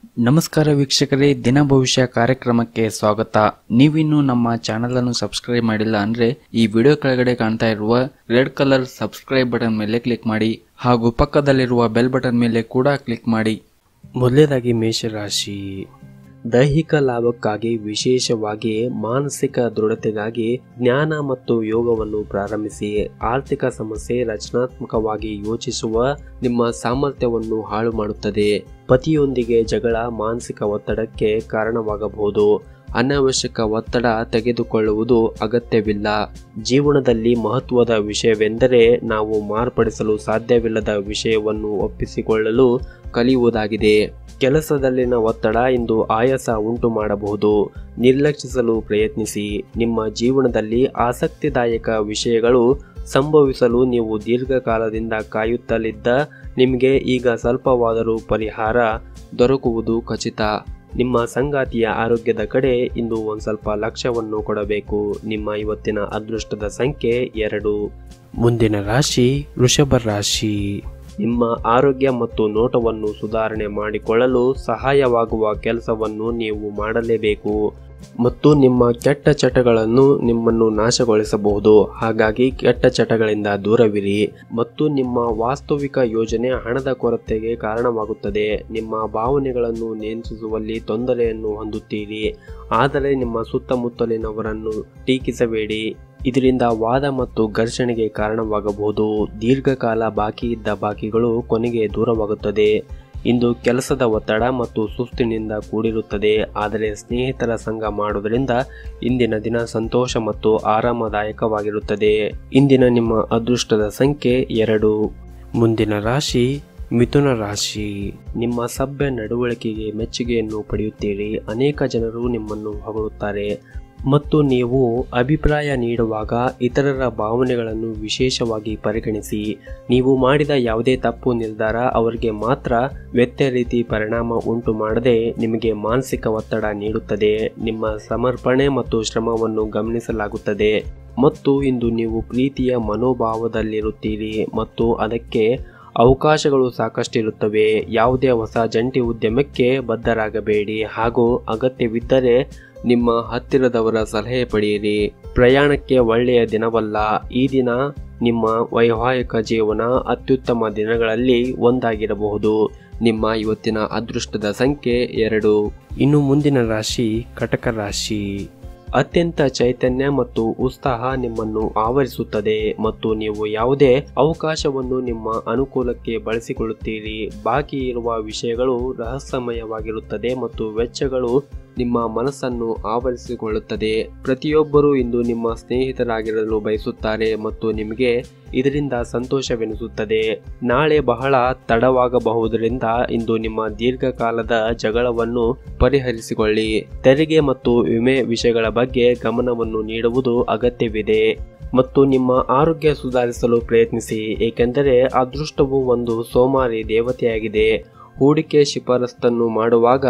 ನಮಸ್ಕಾರ ವೀಕ್ಷಕರೇ ದಿನ ಭವಿಷ್ಯ ಕಾರ್ಯಕ್ರಮಕ್ಕೆ ಸ್ವಾಗತ ನೀವಿನ್ನು ನಮ್ಮ ಚಾನೆಲ್ ಅನ್ನು ಸಬ್ಸ್ಕ್ರೈಬ್ ಮಾಡಿಲ್ಲ ಅಂದ್ರೆ ಈ ವಿಡಿಯೋ ಕೆಳಗಡೆ ಕಾಣ್ತಾ ಇರುವ ರೆಡ್ ಕಲರ್ ಸಬ್ಸ್ಕ್ರೈಬ್ ಬಟನ್ ಮೇಲೆ ಕ್ಲಿಕ್ ಮಾಡಿ ಹಾಗೂ ಪಕ್ಕದಲ್ಲಿರುವ ಬೆಲ್ ಬಟನ್ ಮೇಲೆ ಕೂಡ ಕ್ಲಿಕ್ ಮಾಡಿ ಮೊದಲನೇದಾಗಿ ಮೇಷರಾಶಿ ದೈಹಿಕ ಲಾಭಕ್ಕಾಗಿ ವಿಶೇಷವಾಗಿ ಮಾನಸಿಕ ದೃಢತೆಗಾಗಿ ಜ್ಞಾನ ಮತ್ತು ಯೋಗವನ್ನು ಪ್ರಾರಂಭಿಸಿ ಆರ್ಥಿಕ ಸಮಸ್ಯೆ ರಚನಾತ್ಮಕವಾಗಿ ಯೋಚಿಸುವ ನಿಮ್ಮ ಸಾಮರ್ಥ್ಯವನ್ನು ಹಾಳು ಮಾಡುತ್ತದೆ ಪತಿಯೊಂದಿಗೆ ಜಗಳ ಮಾನಸಿಕ ಒತ್ತಡಕ್ಕೆ ಕಾರಣವಾಗಬಹುದು ಅನಾವಶ್ಯಕ ಒತ್ತಡ ತೆಗೆದುಕೊಳ್ಳುವುದು ಅಗತ್ಯವಿಲ್ಲ ಜೀವನದಲ್ಲಿ ಮಹತ್ವದ ವಿಷಯವೆಂದರೆ ನಾವು ಮಾರ್ಪಡಿಸಲು ಸಾಧ್ಯವಿಲ್ಲದ ವಿಷಯವನ್ನು ಒಪ್ಪಿಸಿಕೊಳ್ಳಲು ಕಲಿಯುವುದಾಗಿದೆ ಕೆಲಸದಲ್ಲಿನ ಒತ್ತಡ ಇಂದು ಆಯಾಸ ಉಂಟು ಮಾಡಬಹುದು ನಿರ್ಲಕ್ಷಿಸಲು ಪ್ರಯತ್ನಿಸಿ ನಿಮ್ಮ ಜೀವನದಲ್ಲಿ ಆಸಕ್ತಿದಾಯಕ ವಿಷಯಗಳು ಸಂಭವಿಸಲು ನೀವು ದೀರ್ಘಕಾಲದಿಂದ ಕಾಯುತ್ತಲಿದ್ದ ನಿಮಗೆ ಈಗ ಸ್ವಲ್ಪವಾದರೂ ಪರಿಹಾರ ದೊರಕುವುದು ಖಚಿತ ನಿಮ್ಮ ಸಂಗಾತಿಯ ಆರೋಗ್ಯದ ಕಡೆ ಇಂದು ಒಂದು ಸ್ವಲ್ಪ ಲಕ್ಷ್ಯವನ್ನು ಕೊಡಬೇಕು ನಿಮ್ಮ ಇವತ್ತಿನ ಅದೃಷ್ಟದ ಸಂಖ್ಯೆ ಎರಡು ಮುಂದಿನ ರಾಶಿ ವೃಷಭ ರಾಶಿ ನಿಮ್ಮ ಆರೋಗ್ಯ ಮತ್ತು ನೋಟವನ್ನು ಸುಧಾರಣೆ ಮಾಡಿಕೊಳ್ಳಲು ಸಹಾಯವಾಗುವ ಕೆಲಸವನ್ನು ನೀವು ಮಾಡಲೇಬೇಕು ಮತ್ತು ನಿಮ್ಮ ಕೆಟ್ಟ ಚಟಗಳನ್ನು ನಿಮ್ಮನ್ನು ನಾಶಗೊಳಿಸಬಹುದು ಹಾಗಾಗಿ ಕೆಟ್ಟ ಚಟಗಳಿಂದ ದೂರವಿರಿ ಮತ್ತು ನಿಮ್ಮ ವಾಸ್ತವಿಕ ಯೋಜನೆ ಹಣದ ಕೊರತೆಗೆ ಕಾರಣವಾಗುತ್ತದೆ ನಿಮ್ಮ ಭಾವನೆಗಳನ್ನು ನಿಯಂತ್ರಿಸುವಲ್ಲಿ ತೊಂದರೆಯನ್ನು ಹೊಂದುತ್ತೀರಿ ಆದರೆ ನಿಮ್ಮ ಸುತ್ತಮುತ್ತಲಿನವರನ್ನು ಟೀಕಿಸಬೇಡಿ ಇದರಿಂದ ವಾದ ಮತ್ತು ಘರ್ಷಣೆಗೆ ಕಾರಣವಾಗಬಹುದು ದೀರ್ಘಕಾಲ ಬಾಕಿ ಇದ್ದ ಬಾಕಿಗಳು ಕೊನೆಗೆ ದೂರವಾಗುತ್ತದೆ ಇಂದು ಕೆಲಸದ ಒತ್ತಡ ಮತ್ತು ಸುಸ್ತಿನಿಂದ ಕೂಡಿರುತ್ತದೆ ಆದರೆ ಸ್ನೇಹಿತರ ಸಂಘ ಮಾಡುವುದರಿಂದ ಇಂದಿನ ದಿನ ಸಂತೋಷ ಮತ್ತು ಆರಾಮದಾಯಕವಾಗಿರುತ್ತದೆ ಇಂದಿನ ನಿಮ್ಮ ಅದೃಷ್ಟದ ಸಂಖ್ಯೆ ಎರಡು ಮುಂದಿನ ರಾಶಿ ಮಿಥುನ ರಾಶಿ ನಿಮ್ಮ ಸಭ್ಯ ನಡವಳಿಕೆಗೆ ಮೆಚ್ಚುಗೆಯನ್ನು ಪಡೆಯುತ್ತೀರಿ ಅನೇಕ ಜನರು ನಿಮ್ಮನ್ನು ಹೊಗಳುತ್ತಾರೆ ಮತ್ತು ನೀವು ಅಭಿಪ್ರಾಯ ನೀಡುವಾಗ ಇತರರ ಭಾವನೆಗಳನ್ನು ವಿಶೇಷವಾಗಿ ಪರಿಗಣಿಸಿ ನೀವು ಮಾಡಿದ ಯಾವುದೇ ತಪ್ಪು ನಿರ್ಧಾರ ಅವರಿಗೆ ಮಾತ್ರ ವ್ಯತ್ಯ ರೀತಿ ಪರಿಣಾಮ ಉಂಟು ಮಾಡದೆ ನಿಮಗೆ ಮಾನಸಿಕ ಒತ್ತಡ ನೀಡುತ್ತದೆ ನಿಮ್ಮ ಸಮರ್ಪಣೆ ಮತ್ತು ಶ್ರಮವನ್ನು ಗಮನಿಸಲಾಗುತ್ತದೆ ಮತ್ತು ಇಂದು ನೀವು ಪ್ರೀತಿಯ ಮನೋಭಾವದಲ್ಲಿರುತ್ತೀರಿ ಮತ್ತು ಅದಕ್ಕೆ ಅವಕಾಶಗಳು ಸಾಕಷ್ಟಿರುತ್ತವೆ ಯಾವುದೇ ಹೊಸ ಜಂಟಿ ಉದ್ಯಮಕ್ಕೆ ಬದ್ಧರಾಗಬೇಡಿ ಹಾಗೂ ಅಗತ್ಯವಿದ್ದರೆ ನಿಮ್ಮ ಹತ್ತಿರದವರ ಸಲಹೆ ಪಡೆಯಿರಿ ಪ್ರಯಾಣಕ್ಕೆ ಒಳ್ಳೆಯ ದಿನವಲ್ಲ ಈ ದಿನ ನಿಮ್ಮ ವೈವಾಹಿಕ ಜೀವನ ಅತ್ಯುತ್ತಮ ದಿನಗಳಲ್ಲಿ ಒಂದಾಗಿರಬಹುದು ನಿಮ್ಮ ಇವತ್ತಿನ ಅದೃಷ್ಟದ ಸಂಖ್ಯೆ ಎರಡು ಇನ್ನು ಮುಂದಿನ ರಾಶಿ ಕಟಕ ರಾಶಿ ಅತ್ಯಂತ ಚೈತನ್ಯ ಮತ್ತು ಉತ್ಸಾಹ ನಿಮ್ಮನ್ನು ಆವರಿಸುತ್ತದೆ ಮತ್ತು ನೀವು ಯಾವುದೇ ಅವಕಾಶವನ್ನು ನಿಮ್ಮ ಅನುಕೂಲಕ್ಕೆ ಬಳಸಿಕೊಳ್ಳುತ್ತೀರಿ ಬಾಕಿ ಇರುವ ವಿಷಯಗಳು ರಹಸ್ಯಮಯವಾಗಿರುತ್ತದೆ ಮತ್ತು ವೆಚ್ಚಗಳು ನಿಮ್ಮ ಮನಸ್ಸನ್ನು ಆವರಿಸಿಕೊಳ್ಳುತ್ತದೆ ಪ್ರತಿಯೊಬ್ಬರೂ ಇಂದು ನಿಮ್ಮ ಸ್ನೇಹಿತರಾಗಿರಲು ಬಯಸುತ್ತಾರೆ ಮತ್ತು ನಿಮಗೆ ಇದರಿಂದ ಸಂತೋಷವೆನಿಸುತ್ತದೆ ನಾಳೆ ಬಹಳ ತಡವಾಗಬಹುದರಿಂದ ಇಂದು ನಿಮ್ಮ ದೀರ್ಘಕಾಲದ ಜಗಳವನ್ನು ಪರಿಹರಿಸಿಕೊಳ್ಳಿ ತೆರಿಗೆ ಮತ್ತು ವಿಮೆ ವಿಷಯಗಳ ಬಗ್ಗೆ ಗಮನವನ್ನು ನೀಡುವುದು ಅಗತ್ಯವಿದೆ ಮತ್ತು ನಿಮ್ಮ ಆರೋಗ್ಯ ಸುಧಾರಿಸಲು ಪ್ರಯತ್ನಿಸಿ ಏಕೆಂದರೆ ಅದೃಷ್ಟವು ಒಂದು ಸೋಮಾರಿ ದೇವತೆಯಾಗಿದೆ ಹೂಡಿಕೆ ಶಿಫಾರಸ್ತನ್ನು ಮಾಡುವಾಗ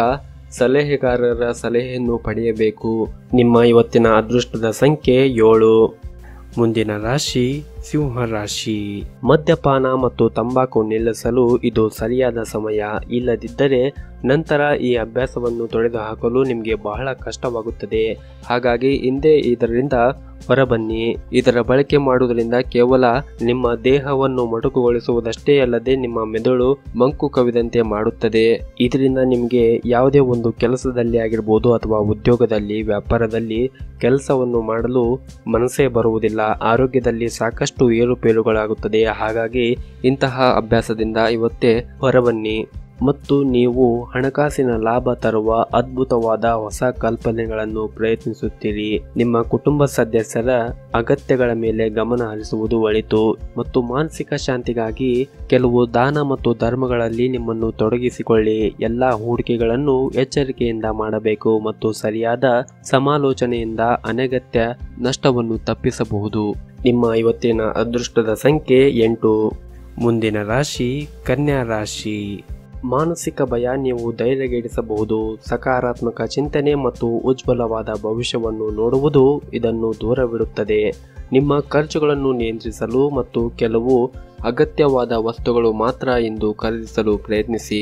ಸಲಹೆಗಾರರ ಸಲಹೆಯನ್ನು ಪಡೆಯಬೇಕು ನಿಮ್ಮ ಇವತ್ತಿನ ಅದೃಷ್ಟದ ಸಂಖ್ಯೆ ಏಳು ಮುಂದಿನ ರಾಶಿ ಸಿಂಹ ರಾಶಿ ಮದ್ಯಪಾನ ಮತ್ತು ತಂಬಾಕು ನಿಲ್ಲಿಸಲು ಇದು ಸರಿಯಾದ ಸಮಯ ಇಲ್ಲದಿದ್ದರೆ ನಂತರ ಈ ಅಭ್ಯಾಸವನ್ನು ತೊಡೆದುಹಾಕಲು ನಿಮಗೆ ಬಹಳ ಕಷ್ಟವಾಗುತ್ತದೆ ಹಾಗಾಗಿ ಹಿಂದೆ ಇದರಿಂದ ಹೊರಬನ್ನಿ ಇದರ ಬಳಕೆ ಮಾಡುವುದರಿಂದ ಕೇವಲ ನಿಮ್ಮ ದೇಹವನ್ನು ಮೊಟಕುಗೊಳಿಸುವುದಷ್ಟೇ ಅಲ್ಲದೆ ನಿಮ್ಮ ಮೆದುಳು ಮಂಕು ಕವಿದಂತೆ ಮಾಡುತ್ತದೆ ಇದರಿಂದ ನಿಮಗೆ ಯಾವುದೇ ಒಂದು ಕೆಲಸದಲ್ಲಿ ಆಗಿರ್ಬೋದು ಅಥವಾ ಉದ್ಯೋಗದಲ್ಲಿ ವ್ಯಾಪಾರದಲ್ಲಿ ಕೆಲಸವನ್ನು ಮಾಡಲು ಮನಸ್ಸೇ ಬರುವುದಿಲ್ಲ ಆರೋಗ್ಯದಲ್ಲಿ ಸಾಕಷ್ಟು ಏರುಪೇರುಗಳಾಗುತ್ತದೆ ಹಾಗಾಗಿ ಇಂತಹ ಅಭ್ಯಾಸದಿಂದ ಇವತ್ತೇ ಹೊರಬನ್ನಿ ಮತ್ತು ನೀವು ಹಣಕಾಸಿನ ಲಾಭ ತರುವ ಅದ್ಭುತವಾದ ಹೊಸ ಕಲ್ಪನೆಗಳನ್ನು ಪ್ರಯತ್ನಿಸುತ್ತೀರಿ ನಿಮ್ಮ ಕುಟುಂಬ ಸದಸ್ಯರ ಅಗತ್ಯಗಳ ಮೇಲೆ ಗಮನ ಹರಿಸುವುದು ಒಳಿತು ಮತ್ತು ಮಾನಸಿಕ ಶಾಂತಿಗಾಗಿ ಕೆಲವು ದಾನ ಮತ್ತು ಧರ್ಮಗಳಲ್ಲಿ ನಿಮ್ಮನ್ನು ತೊಡಗಿಸಿಕೊಳ್ಳಿ ಎಲ್ಲ ಹೂಡಿಕೆಗಳನ್ನು ಎಚ್ಚರಿಕೆಯಿಂದ ಮಾಡಬೇಕು ಮತ್ತು ಸರಿಯಾದ ಸಮಾಲೋಚನೆಯಿಂದ ಅನಗತ್ಯ ನಷ್ಟವನ್ನು ತಪ್ಪಿಸಬಹುದು ನಿಮ್ಮ ಇವತ್ತಿನ ಅದೃಷ್ಟದ ಸಂಖ್ಯೆ ಎಂಟು ಮುಂದಿನ ರಾಶಿ ಕನ್ಯಾ ರಾಶಿ ಮಾನಸಿಕ ಭಯ ನೀವು ಧೈರ್ಯಗೆಡಿಸಬಹುದು ಸಕಾರಾತ್ಮಕ ಚಿಂತನೆ ಮತ್ತು ಉಜ್ವಲವಾದ ಭವಿಷ್ಯವನ್ನು ನೋಡುವುದು ಇದನ್ನು ದೂರವಿಡುತ್ತದೆ ನಿಮ್ಮ ಖರ್ಚುಗಳನ್ನು ನಿಯಂತ್ರಿಸಲು ಮತ್ತು ಕೆಲವು ಅಗತ್ಯವಾದ ವಸ್ತುಗಳು ಮಾತ್ರ ಇಂದು ಖರೀದಿಸಲು ಪ್ರಯತ್ನಿಸಿ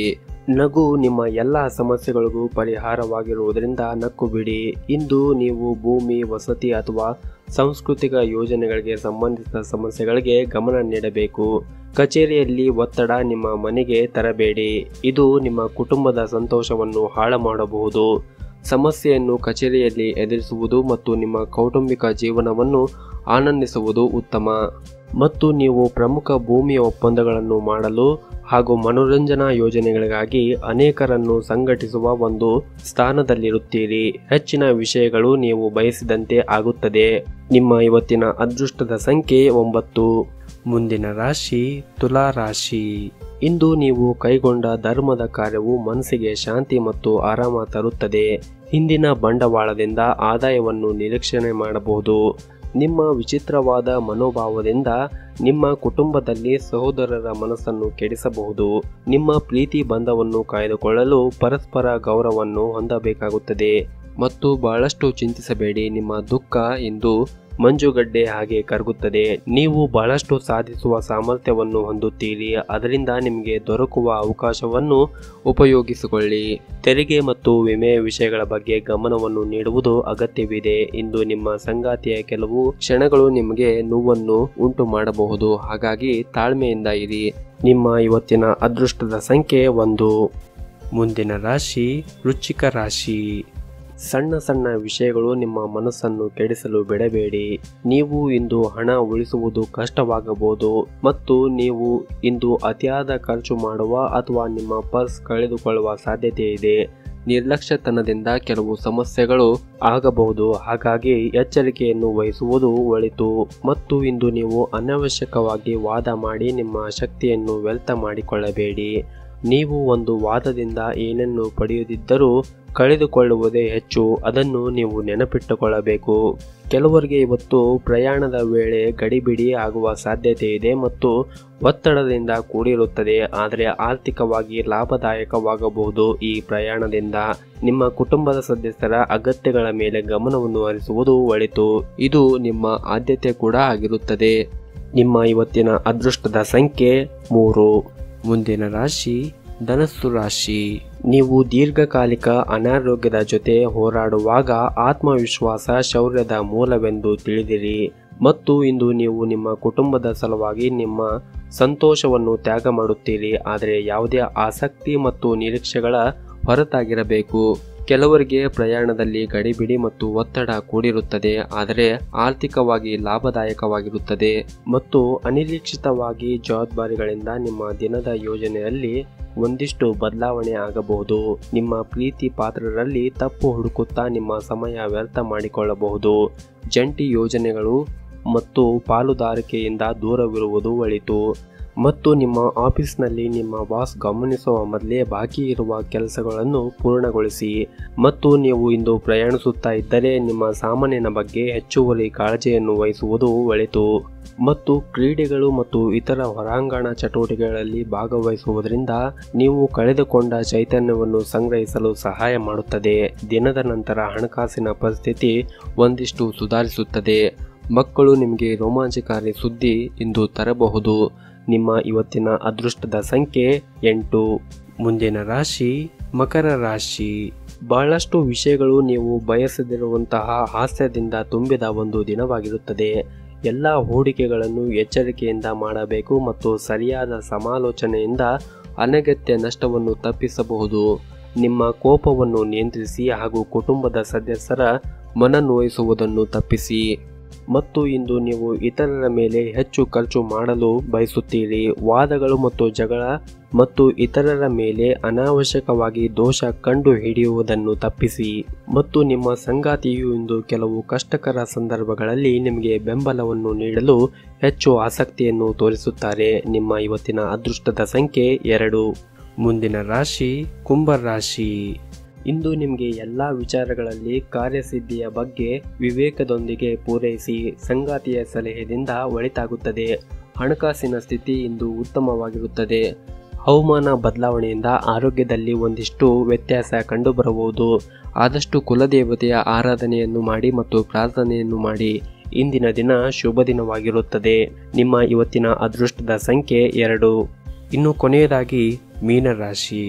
ನಗು ನಿಮ್ಮ ಎಲ್ಲ ಸಮಸ್ಯೆಗಳಿಗೂ ಪರಿಹಾರವಾಗಿರುವುದರಿಂದ ನಕ್ಕು ಬಿಡಿ ಇಂದು ನೀವು ಭೂಮಿ ವಸತಿ ಅಥವಾ ಸಾಂಸ್ಕೃತಿಕ ಯೋಜನೆಗಳಿಗೆ ಸಂಬಂಧಿಸಿದ ಸಮಸ್ಯೆಗಳಿಗೆ ಗಮನ ನೀಡಬೇಕು ಕಚೇರಿಯಲ್ಲಿ ಒತ್ತಡ ನಿಮ್ಮ ಮನೆಗೆ ತರಬೇಡಿ ಇದು ನಿಮ್ಮ ಕುಟುಂಬದ ಸಂತೋಷವನ್ನು ಹಾಳು ಮಾಡಬಹುದು ಸಮಸ್ಯೆಯನ್ನು ಕಚೇರಿಯಲ್ಲಿ ಎದುರಿಸುವುದು ಮತ್ತು ನಿಮ್ಮ ಕೌಟುಂಬಿಕ ಜೀವನವನ್ನು ಆನಂದಿಸುವುದು ಉತ್ತಮ ಮತ್ತು ನೀವು ಪ್ರಮುಖ ಭೂಮಿ ಒಪ್ಪಂದಗಳನ್ನು ಮಾಡಲು ಹಾಗೂ ಮನೋರಂಜನಾ ಯೋಜನೆಗಳಿಗಾಗಿ ಅನೇಕರನ್ನು ಸಂಘಟಿಸುವ ಒಂದು ಸ್ಥಾನದಲ್ಲಿರುತ್ತೀರಿ ಹೆಚ್ಚಿನ ವಿಷಯಗಳು ನೀವು ಬಯಸಿದಂತೆ ಆಗುತ್ತದೆ ನಿಮ್ಮ ಇವತ್ತಿನ ಅದೃಷ್ಟದ ಸಂಖ್ಯೆ ಒಂಬತ್ತು ಮುಂದಿನ ರಾಶಿ ತುಲಾ ರಾಶಿ ಇಂದು ನೀವು ಕೈಗೊಂಡ ಧರ್ಮದ ಕಾರ್ಯವು ಮನಸ್ಸಿಗೆ ಶಾಂತಿ ಮತ್ತು ಆರಾಮ ತರುತ್ತದೆ ಹಿಂದಿನ ಬಂಡವಾಳದಿಂದ ಆದಾಯವನ್ನು ನಿರೀಕ್ಷಣೆ ಮಾಡಬಹುದು ನಿಮ್ಮ ವಿಚಿತ್ರವಾದ ಮನೋಭಾವದಿಂದ ನಿಮ್ಮ ಕುಟುಂಬದಲ್ಲಿ ಸಹೋದರರ ಮನಸ್ಸನ್ನು ಕೆಡಿಸಬಹುದು ನಿಮ್ಮ ಪ್ರೀತಿ ಬಂಧವನ್ನು ಕಾಯ್ದುಕೊಳ್ಳಲು ಪರಸ್ಪರ ಗೌರವವನ್ನು ಹೊಂದಬೇಕಾಗುತ್ತದೆ ಮತ್ತು ಬಹಳಷ್ಟು ಚಿಂತಿಸಬೇಡಿ ನಿಮ್ಮ ದುಃಖ ಇಂದು ಮಂಜುಗಡ್ಡೆ ಹಾಗೆ ಕರಗುತ್ತದೆ ನೀವು ಬಹಳಷ್ಟು ಸಾಧಿಸುವ ಸಾಮರ್ಥ್ಯವನ್ನು ಹೊಂದುತ್ತೀರಿ ಅದರಿಂದ ನಿಮಗೆ ದೊರಕುವ ಅವಕಾಶವನ್ನು ಉಪಯೋಗಿಸಿಕೊಳ್ಳಿ ತೆರಿಗೆ ಮತ್ತು ವಿಮೆ ವಿಷಯಗಳ ಬಗ್ಗೆ ಗಮನವನ್ನು ನೀಡುವುದು ಅಗತ್ಯವಿದೆ ಇಂದು ನಿಮ್ಮ ಸಂಗಾತಿಯ ಕೆಲವು ಕ್ಷಣಗಳು ನಿಮಗೆ ನೋವನ್ನು ಉಂಟು ಮಾಡಬಹುದು ಹಾಗಾಗಿ ತಾಳ್ಮೆಯಿಂದ ಇರಿ ನಿಮ್ಮ ಇವತ್ತಿನ ಅದೃಷ್ಟದ ಸಂಖ್ಯೆ ಒಂದು ಮುಂದಿನ ರಾಶಿ ವೃಶ್ಚಿಕ ರಾಶಿ ಸಣ್ಣ ಸಣ್ಣ ವಿಷಯಗಳು ನಿಮ್ಮ ಮನಸ್ಸನ್ನು ಕೆಡಿಸಲು ಬಿಡಬೇಡಿ ನೀವು ಇಂದು ಹಣ ಉಳಿಸುವುದು ಕಷ್ಟವಾಗಬಹುದು ಮತ್ತು ನೀವು ಇಂದು ಅತಿಯಾದ ಖರ್ಚು ಮಾಡುವ ಅಥವಾ ನಿಮ್ಮ ಪರ್ಸ್ ಕಳೆದುಕೊಳ್ಳುವ ಸಾಧ್ಯತೆ ಇದೆ ನಿರ್ಲಕ್ಷ್ಯತನದಿಂದ ಕೆಲವು ಸಮಸ್ಯೆಗಳು ಆಗಬಹುದು ಹಾಗಾಗಿ ಎಚ್ಚರಿಕೆಯನ್ನು ವಹಿಸುವುದು ಒಳಿತು ಮತ್ತು ಇಂದು ನೀವು ಅನಾವಶ್ಯಕವಾಗಿ ವಾದ ಮಾಡಿ ನಿಮ್ಮ ಶಕ್ತಿಯನ್ನು ವ್ಯರ್ಥ ಮಾಡಿಕೊಳ್ಳಬೇಡಿ ನೀವು ಒಂದು ವಾದದಿಂದ ಏನನ್ನು ಪಡೆಯುತ್ತಿದ್ದರೂ ಕಳೆದುಕೊಳ್ಳುವುದೇ ಹೆಚ್ಚು ಅದನ್ನು ನೀವು ನೆನಪಿಟ್ಟುಕೊಳ್ಳಬೇಕು ಕೆಲವರಿಗೆ ಇವತ್ತು ಪ್ರಯಾಣದ ವೇಳೆ ಗಡಿಬಿಡಿ ಆಗುವ ಸಾಧ್ಯತೆ ಇದೆ ಮತ್ತು ಒತ್ತಡದಿಂದ ಕೂಡಿರುತ್ತದೆ ಆದರೆ ಆರ್ಥಿಕವಾಗಿ ಲಾಭದಾಯಕವಾಗಬಹುದು ಈ ಪ್ರಯಾಣದಿಂದ ನಿಮ್ಮ ಕುಟುಂಬದ ಸದಸ್ಯರ ಅಗತ್ಯಗಳ ಮೇಲೆ ಗಮನವನ್ನು ಹರಿಸುವುದು ಒಳಿತು ಇದು ನಿಮ್ಮ ಆದ್ಯತೆ ಕೂಡ ಆಗಿರುತ್ತದೆ ನಿಮ್ಮ ಇವತ್ತಿನ ಅದೃಷ್ಟದ ಸಂಖ್ಯೆ ಮೂರು ಮುಂದಿನ ರಾಶಿ ಧನಸ್ಸು ರಾಶಿ ನೀವು ದೀರ್ಘಕಾಲಿಕ ಅನಾರೋಗ್ಯದ ಜೊತೆ ಹೋರಾಡುವಾಗ ಆತ್ಮವಿಶ್ವಾಸ ಶೌರ್ಯದ ಮೂಲವೆಂದು ತಿಳಿದಿರಿ ಮತ್ತು ಇಂದು ನೀವು ನಿಮ್ಮ ಕುಟುಂಬದ ಸಲುವಾಗಿ ನಿಮ್ಮ ಸಂತೋಷವನ್ನು ತ್ಯಾಗ ಮಾಡುತ್ತೀರಿ ಆದರೆ ಯಾವುದೇ ಆಸಕ್ತಿ ಮತ್ತು ನಿರೀಕ್ಷೆಗಳ ಹೊರತಾಗಿರಬೇಕು ಕೆಲವರಿಗೆ ಪ್ರಯಾಣದಲ್ಲಿ ಗಡಿಬಿಡಿ ಮತ್ತು ಒತ್ತಡ ಕೂಡಿರುತ್ತದೆ ಆದರೆ ಆರ್ಥಿಕವಾಗಿ ಲಾಭದಾಯಕವಾಗಿರುತ್ತದೆ ಮತ್ತು ಅನಿರೀಕ್ಷಿತವಾಗಿ ಜವಾಬ್ದಾರಿಗಳಿಂದ ನಿಮ್ಮ ದಿನದ ಯೋಜನೆಯಲ್ಲಿ ಒಂದಿಷ್ಟು ಬದಲಾವಣೆ ಆಗಬಹುದು ನಿಮ್ಮ ಪ್ರೀತಿ ಪಾತ್ರರಲ್ಲಿ ತಪ್ಪು ಹುಡುಕುತ್ತಾ ನಿಮ್ಮ ಸಮಯ ವ್ಯರ್ಥ ಮಾಡಿಕೊಳ್ಳಬಹುದು ಜಂಟಿ ಯೋಜನೆಗಳು ಮತ್ತು ಪಾಲುದಾರಿಕೆಯಿಂದ ದೂರವಿರುವುದು ಒಳಿತು ಮತ್ತು ನಿಮ್ಮ ಆಫೀಸ್ನಲ್ಲಿ ನಿಮ್ಮ ಬಾಸ್ ಗಮನಿಸುವ ಮೊದಲೇ ಬಾಕಿ ಇರುವ ಕೆಲಸಗಳನ್ನು ಪೂರ್ಣಗೊಳಿಸಿ ಮತ್ತು ನೀವು ಇಂದು ಪ್ರಯಾಣಿಸುತ್ತಾ ಇದ್ದರೆ ನಿಮ್ಮ ಸಾಮಾನಿನ ಬಗ್ಗೆ ಹೆಚ್ಚುವರಿ ಕಾಳಜಿಯನ್ನು ವಹಿಸುವುದು ಒಳಿತು ಮತ್ತು ಕ್ರೀಡೆಗಳು ಮತ್ತು ಇತರ ಹೊರಾಂಗಣ ಚಟುವಟಿಕೆಗಳಲ್ಲಿ ಭಾಗವಹಿಸುವುದರಿಂದ ನೀವು ಕಳೆದುಕೊಂಡ ಚೈತನ್ಯವನ್ನು ಸಂಗ್ರಹಿಸಲು ಸಹಾಯ ಮಾಡುತ್ತದೆ ದಿನದ ನಂತರ ಹಣಕಾಸಿನ ಪರಿಸ್ಥಿತಿ ಒಂದಿಷ್ಟು ಸುಧಾರಿಸುತ್ತದೆ ಮಕ್ಕಳು ನಿಮಗೆ ರೋಮಾಂಚಕಾರಿ ಸುದ್ದಿ ಇಂದು ತರಬಹುದು ನಿಮ್ಮ ಇವತ್ತಿನ ಅದೃಷ್ಟದ ಸಂಖ್ಯೆ ಎಂಟು ಮುಂದಿನ ರಾಶಿ ಮಕರ ರಾಶಿ ಬಹಳಷ್ಟು ವಿಷಯಗಳು ನೀವು ಬಯಸದಿರುವಂತಹ ಹಾಸ್ಯದಿಂದ ತುಂಬಿದ ಒಂದು ದಿನವಾಗಿರುತ್ತದೆ ಎಲ್ಲ ಹೂಡಿಕೆಗಳನ್ನು ಎಚ್ಚರಿಕೆಯಿಂದ ಮಾಡಬೇಕು ಮತ್ತು ಸರಿಯಾದ ಸಮಾಲೋಚನೆಯಿಂದ ಅನಗತ್ಯ ನಷ್ಟವನ್ನು ತಪ್ಪಿಸಬಹುದು ನಿಮ್ಮ ಕೋಪವನ್ನು ನಿಯಂತ್ರಿಸಿ ಹಾಗೂ ಕುಟುಂಬದ ಸದಸ್ಯರ ಮನನೋಯಿಸುವುದನ್ನು ತಪ್ಪಿಸಿ ಮತ್ತು ಇಂದು ನೀವು ಇತರರ ಮೇಲೆ ಹೆಚ್ಚು ಖರ್ಚು ಮಾಡಲು ಬಯಸುತ್ತೀರಿ ವಾದಗಳು ಮತ್ತು ಜಗಳ ಮತ್ತು ಇತರರ ಮೇಲೆ ಅನಾವಶ್ಯಕವಾಗಿ ದೋಷ ಕಂಡು ಹಿಡಿಯುವುದನ್ನು ತಪ್ಪಿಸಿ ಮತ್ತು ನಿಮ್ಮ ಸಂಗಾತಿಯು ಇಂದು ಕೆಲವು ಕಷ್ಟಕರ ಸಂದರ್ಭಗಳಲ್ಲಿ ನಿಮಗೆ ಬೆಂಬಲವನ್ನು ನೀಡಲು ಹೆಚ್ಚು ಆಸಕ್ತಿಯನ್ನು ತೋರಿಸುತ್ತಾರೆ ನಿಮ್ಮ ಇವತ್ತಿನ ಅದೃಷ್ಟದ ಸಂಖ್ಯೆ ಎರಡು ಮುಂದಿನ ರಾಶಿ ಕುಂಭ ರಾಶಿ ಇಂದು ನಿಮಗೆ ಎಲ್ಲ ವಿಚಾರಗಳಲ್ಲಿ ಕಾರ್ಯಸಿದ್ಧಿಯ ಬಗ್ಗೆ ವಿವೇಕದೊಂದಿಗೆ ಪೂರೈಸಿ ಸಂಗಾತಿಯ ಸಲಹೆಯಿಂದ ಒಳಿತಾಗುತ್ತದೆ ಹಣಕಾಸಿನ ಸ್ಥಿತಿ ಇಂದು ಉತ್ತಮವಾಗಿರುತ್ತದೆ ಹವಾಮಾನ ಬದಲಾವಣೆಯಿಂದ ಆರೋಗ್ಯದಲ್ಲಿ ಒಂದಿಷ್ಟು ವ್ಯತ್ಯಾಸ ಕಂಡುಬರಬಹುದು ಆದಷ್ಟು ಕುಲದೇವತೆಯ ಆರಾಧನೆಯನ್ನು ಮಾಡಿ ಮತ್ತು ಪ್ರಾರ್ಥನೆಯನ್ನು ಮಾಡಿ ಇಂದಿನ ದಿನ ಶುಭ ದಿನವಾಗಿರುತ್ತದೆ ನಿಮ್ಮ ಇವತ್ತಿನ ಅದೃಷ್ಟದ ಸಂಖ್ಯೆ ಎರಡು ಇನ್ನು ಕೊನೆಯದಾಗಿ ಮೀನರಾಶಿ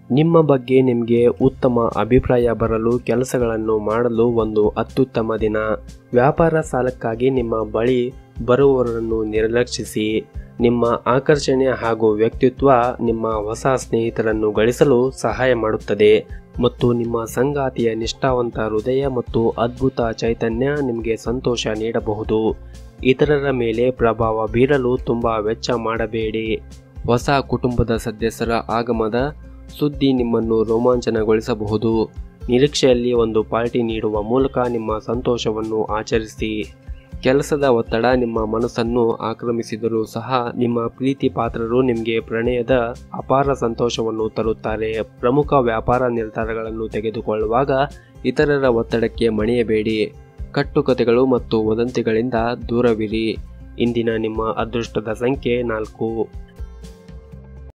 ನಿಮ್ಮ ಬಗ್ಗೆ ನಿಮಗೆ ಉತ್ತಮ ಅಭಿಪ್ರಾಯ ಬರಲು ಕೆಲಸಗಳನ್ನು ಮಾಡಲು ಒಂದು ಅತ್ಯುತ್ತಮ ದಿನ ವ್ಯಾಪಾರ ಸಾಲಕ್ಕಾಗಿ ನಿಮ್ಮ ಬಳಿ ಬರುವವರನ್ನು ನಿರ್ಲಕ್ಷಿಸಿ ನಿಮ್ಮ ಆಕರ್ಷಣೆ ಹಾಗೂ ವ್ಯಕ್ತಿತ್ವ ನಿಮ್ಮ ಹೊಸ ಸ್ನೇಹಿತರನ್ನು ಗಳಿಸಲು ಸಹಾಯ ಮಾಡುತ್ತದೆ ಮತ್ತು ನಿಮ್ಮ ಸಂಗಾತಿಯ ನಿಷ್ಠಾವಂತ ಹೃದಯ ಮತ್ತು ಅದ್ಭುತ ಚೈತನ್ಯ ನಿಮಗೆ ಸಂತೋಷ ನೀಡಬಹುದು ಇತರರ ಮೇಲೆ ಪ್ರಭಾವ ಬೀರಲು ತುಂಬ ವೆಚ್ಚ ಮಾಡಬೇಡಿ ಹೊಸ ಕುಟುಂಬದ ಸದಸ್ಯರ ಆಗಮದ ಸುದ್ದಿ ನಿಮ್ಮನ್ನು ರೋಮಾಂಚನಗೊಳಿಸಬಹುದು ನಿರೀಕ್ಷೆಯಲ್ಲಿ ಒಂದು ಪಾರ್ಟಿ ನೀಡುವ ಮೂಲಕ ನಿಮ್ಮ ಸಂತೋಷವನ್ನು ಆಚರಿಸಿ ಕೆಲಸದ ಒತ್ತಡ ನಿಮ್ಮ ಮನಸ್ಸನ್ನು ಆಕ್ರಮಿಸಿದರೂ ಸಹ ನಿಮ್ಮ ಪ್ರೀತಿ ಪಾತ್ರರು ನಿಮಗೆ ಪ್ರಣಯದ ಅಪಾರ ಸಂತೋಷವನ್ನು ತರುತ್ತಾರೆ ಪ್ರಮುಖ ವ್ಯಾಪಾರ ನಿರ್ಧಾರಗಳನ್ನು ತೆಗೆದುಕೊಳ್ಳುವಾಗ ಇತರರ ಒತ್ತಡಕ್ಕೆ ಮಣಿಯಬೇಡಿ ಕಟ್ಟುಕತೆಗಳು ಮತ್ತು ವದಂತಿಗಳಿಂದ ದೂರವಿರಿ ಇಂದಿನ ನಿಮ್ಮ ಅದೃಷ್ಟದ ಸಂಖ್ಯೆ ನಾಲ್ಕು